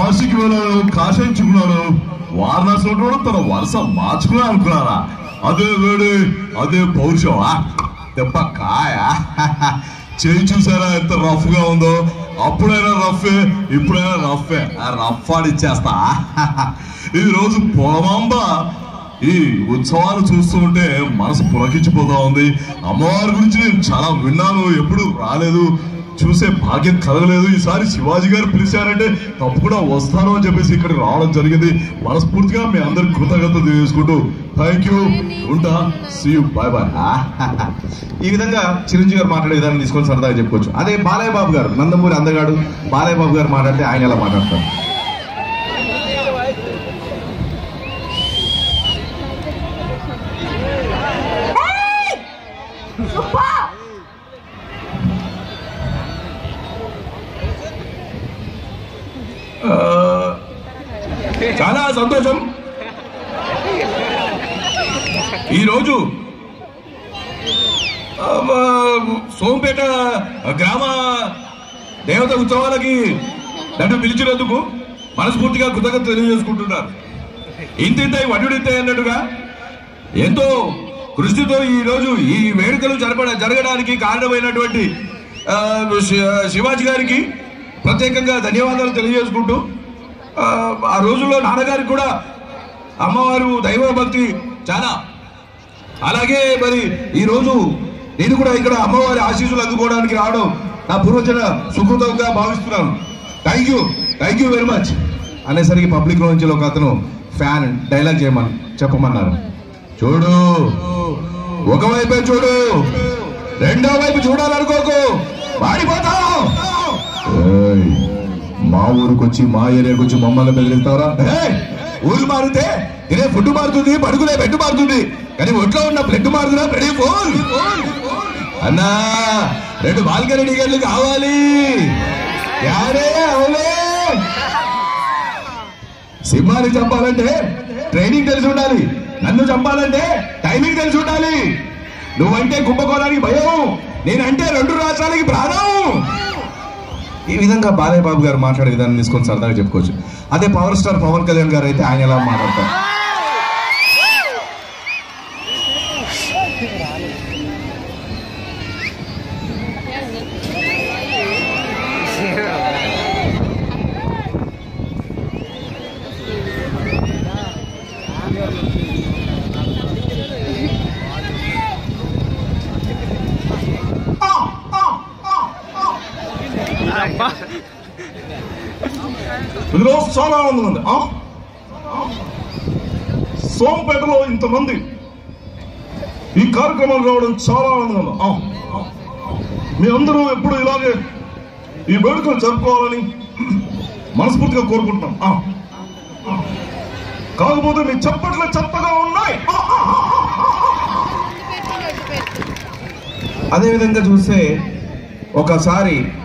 కాశీకి వెళ్ళాడు కాశించుకున్నాడు వారణాసి ఉంటాడు తన వరుస మార్చుకున్నా అనుకున్నారా అదే వేడి అదే పౌరుషమా దెబ్బ కాయ చేయి చూసారా ఎంత రఫ్ గా ఉందో అప్పుడైనా రఫే ఇప్పుడైనా రఫే ఆ రఫ్ ఆడిచ్చేస్తా ఈ రోజు పొలమాంబ ఈ ఉత్సవాలు చూస్తూ ఉంటే మనసు పులకించిపోతా ఉంది అమ్మవారి గురించి నేను చాలా విన్నాను ఎప్పుడు రాలేదు చూసే భాగ్యం కలగలేదు ఈసారి శివాజీ గారు పిలిచారంటే తప్పకుండా వస్తాను అని చెప్పేసి ఇక్కడ రావడం జరిగింది మనస్ఫూర్తిగా మీ అందరికి కృతజ్ఞత తెలియజేసుకుంటూ థ్యాంక్ యూ ఉంటా సీ యూ బాయ్ బాయ్ ఈ విధంగా చిరంజీవి గారు మాట్లాడే విధానం తీసుకొని సరదాగా చెప్పుకోవచ్చు అదే బాలయ్య బాబు గారు నందమూరి అందగాడు బాలయ్య బాబు గారు మాట్లాడితే ఆయన ఎలా మాట్లాడతారు చాలా సంతోషం ఈరోజు ఆ, మా సోంపేట గ్రామ దేవత ఉత్సవాలకి నన్ను పిలిచినందుకు మనస్ఫూర్తిగా కృతజ్ఞత తెలియజేసుకుంటున్నారు ఇంతింతై వడ్డుడింతై అన్నట్టుగా ఎంతో కృషితో ఈ రోజు ఈ వేడుకలు జరపడ జరగడానికి కారణమైనటువంటి ఆ, శి- శివాజీ గారికి ప్రత్యేకంగా ధన్యవాదాలు తెలియజేసుకుంటూ ఆ, ఆ రోజుల్లో నాన్నగారికి కూడా అమ్మవారు దైవ భక్తి చాలా అలాగే మరి ఈ రోజు నేను కూడా ఇక్కడ అమ్మవారి ఆశీస్సులు అందుకోవడానికి రావడం నా పూర్వజన సుకృతంగా భావిస్తున్నాను thank you thank you very much అనేసరికి పబ్లిక్ లో నుంచి ఒక అతను ఫ్యాన్ డైలాగ్ చేయమని చెప్పమన్నారు చూడు ఒకవైపే చూడు రెండో వైపు చూడాలనుకోకు మాడిపోతావు ఏయ్, మా ఊరికొచ్చి మా ఏరియాకి వచ్చి మమ్మల్ని బెదిరిస్తారా ఏయ్, ఊరు మారితే తినే ఫుడ్ మారుతుంది పడుకునే బెడ్ మారుతుంది కానీ ఒంట్లో ఉన్న బ్లడ్ మారుతున్నా రెడీ ఫోన్ అన్నా రెండు బాల్కనీ టికెట్లు కావాలి యారే అవులే సింహాన్ని చంపాలంటే ట్రైనింగ్ తెలిసి ఉండాలి నన్ను చంపాలంటే టైమింగ్ తెలిసి ఉండాలి నువ్వంటే కుంభకోణానికి భయం నేనంటే రెండు రాష్ట్రాలకి ప్రాణం ఈ విధంగా బాలయ్య బాబు గారు మాట్లాడే విధానం తీసుకొని సరదాగా చెప్పుకోవచ్చు అదే పవర్ స్టార్ పవన్ కళ్యాణ్ గారు అయితే ఆయన ఎలా మాట్లాడతారు ఈరోజు చాలా ఆనందం ఉంది ఆ? సోంపేటలో ఇంతమంది ఈ కార్యక్రమాలు రావడం చాలా ఆనందంగా ఉంది ఆ. మీ అందరూ ఎప్పుడు ఇలాగే ఈ వేడుకలు జరుపుకోవాలని మనస్ఫూర్తిగా కోరుకుంటున్నాం ఆ. కాకపోతే మీ చప్పట్లు చెత్తగా ఉన్నాయి ఆ, ఆ, ఆ. అదే విధంగా చూస్తే ఒకసారి